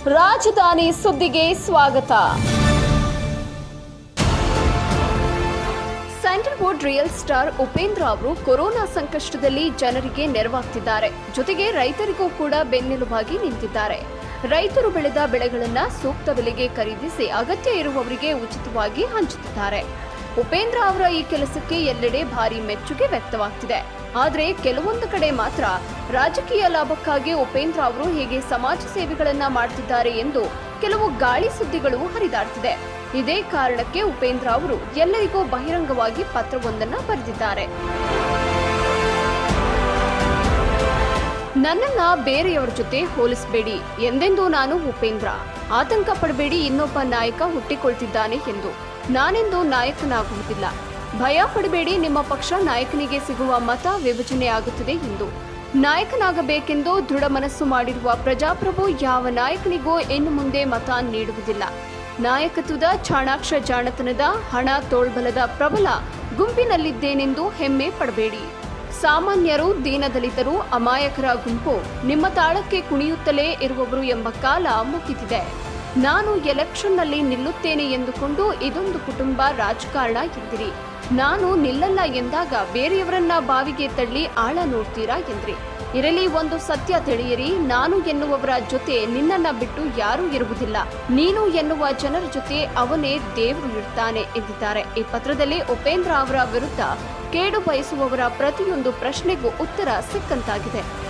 ರಾಜಧಾನಿ ಸುದ್ದಿಗೆ ಸ್ವಾಗತ ಸ್ಯಾಂಡಲ್ವುಡ್ ರಿಯಲ್ ಸ್ಟಾರ್ ಉಪೇಂದ್ರ ಅವರು ಕೊರೋನಾ ಸಂಕಷ್ಟದಲ್ಲಿ ಜನರಿಗೆ ನೆರವಾಗ್ತಿದ್ದಾರೆ ಜೊತೆಗೆ ರೈತರಿಗೂ ಕೂಡ ಬೆನ್ನೆಲುಬಾಗಿ ನಿಂತಿದ್ದಾರೆ ರೈತರು ಬೆಳೆದ ಬೆಳೆಗಳನ್ನ ಸೂಕ್ತ ಬೆಲೆಗೆ ಖರೀದಿಸಿ ಅಗತ್ಯ ಇರುವವರಿಗೆ ಉಚಿತವಾಗಿ ಹಂಚುತ್ತಿದ್ದಾರೆ ಉಪೇಂದ್ರ ಅವರ ಈ ಕೆಲಸಕ್ಕೆ ಎಲ್ಲೆಡೆ ಭಾರಿ ಮೆಚ್ಚುಗೆ ವ್ಯಕ್ತವಾಗ್ತಿದೆ ಆದರೆ ಕೆಲವೊಂದು ಕಡೆ ಮಾತ್ರ ರಾಜಕೀಯ ಲಾಭಕ್ಕಾಗಿ ಉಪೇಂದ್ರ ಅವರು ಹೇಗೆ ಸಮಾಜ ಸೇವೆಗಳನ್ನ ಮಾಡ್ತಿದ್ದಾರೆ ಎಂದು ಕೆಲವು ಗಾಳಿ ಸುದ್ದಿಗಳು ಹರಿದಾಡ್ತಿದೆ ಇದೇ ಕಾರಣಕ್ಕೆ ಉಪೇಂದ್ರ ಅವರು ಎಲ್ಲರಿಗೂ ಬಹಿರಂಗವಾಗಿ ಪತ್ರವೊಂದನ್ನ ಬರೆದಿದ್ದಾರೆ ನನ್ನನ್ನ ಬೇರೆಯವರ ಜೊತೆ ಹೋಲಿಸಬೇಡಿ ಎಂದೆಂದೂ ನಾನು ಉಪೇಂದ್ರ ಆತಂಕ ಪಡಬೇಡಿ ಇನ್ನೊಬ್ಬ ನಾಯಕ ಹುಟ್ಟಿಕೊಳ್ತಿದ್ದಾನೆ ಎಂದು ನಾನೆಂದು ನಾಯಕನಾಗುವುದಿಲ್ಲ ಭಯ ಪಡಬೇಡಿ ನಿಮ್ಮ ಪಕ್ಷ ನಾಯಕನಿಗೆ ಸಿಗುವ ಮತ ವಿಭಜನೆ ಆಗುತ್ತದೆ ಎಂದು ನಾಯಕನಾಗಬೇಕೆಂದು ದೃಢ ಮನಸ್ಸು ಮಾಡಿರುವ ಪ್ರಜಾಪ್ರಭು ಯಾವ ನಾಯಕನಿಗೂ ಇನ್ನು ಮುಂದೆ ಮತ ನೀಡುವುದಿಲ್ಲ ನಾಯಕತ್ವದ ಚಾಣಾಕ್ಷ ಜಾಣತನದ ಹಣ ತೋಳ್ಬಲದ ಪ್ರಬಲ ಗುಂಪಿನಲ್ಲಿದ್ದೇನೆಂದು ಹೆಮ್ಮೆ ಪಡಬೇಡಿ ಸಾಮಾನ್ಯರು ದೀನದಲಿತರು ಅಮಾಯಕರ ಗುಂಪು ನಿಮ್ಮ ತಾಳಕ್ಕೆ ಕುಣಿಯುತ್ತಲೇ ಇರುವವರು ಎಂಬ ಕಾಲ ಮುಗಿದಿದೆ ನಾನು ಎಲೆಕ್ಷನ್ನಲ್ಲಿ ನಿಲ್ಲುತ್ತೇನೆ ಎಂದುಕೊಂಡು ಇದೊಂದು ಕುಟುಂಬ ರಾಜಕಾರಣ ಎಂದಿರಿ ನಾನು ನಿಲ್ಲಲ್ಲ ಎಂದಾಗ ಬೇರೆಯವರನ್ನ ಬಾವಿಗೆ ತಳ್ಳಿ ಆಳ ನೋಡ್ತೀರಾ ಎಂದ್ರಿ ಇರಲಿ ಒಂದು ಸತ್ಯ ತಿಳಿಯಿರಿ ನಾನು ಎನ್ನುವವರ ಜೊತೆ ನಿನ್ನನ್ನ ಬಿಟ್ಟು ಯಾರೂ ಇರುವುದಿಲ್ಲ ನೀನು ಎನ್ನುವ ಜನರ ಜೊತೆ ಅವನೇ ದೇವರು ಇರ್ತಾನೆ ಎಂದಿದ್ದಾರೆ ಈ ಪತ್ರದಲ್ಲಿ ಉಪೇಂದ್ರ ಅವರ ವಿರುದ್ಧ ಕೇಡು ಬಯಸುವವರ ಪ್ರತಿಯೊಂದು ಪ್ರಶ್ನೆಗೂ ಉತ್ತರ ಸಿಕ್ಕಂತಾಗಿದೆ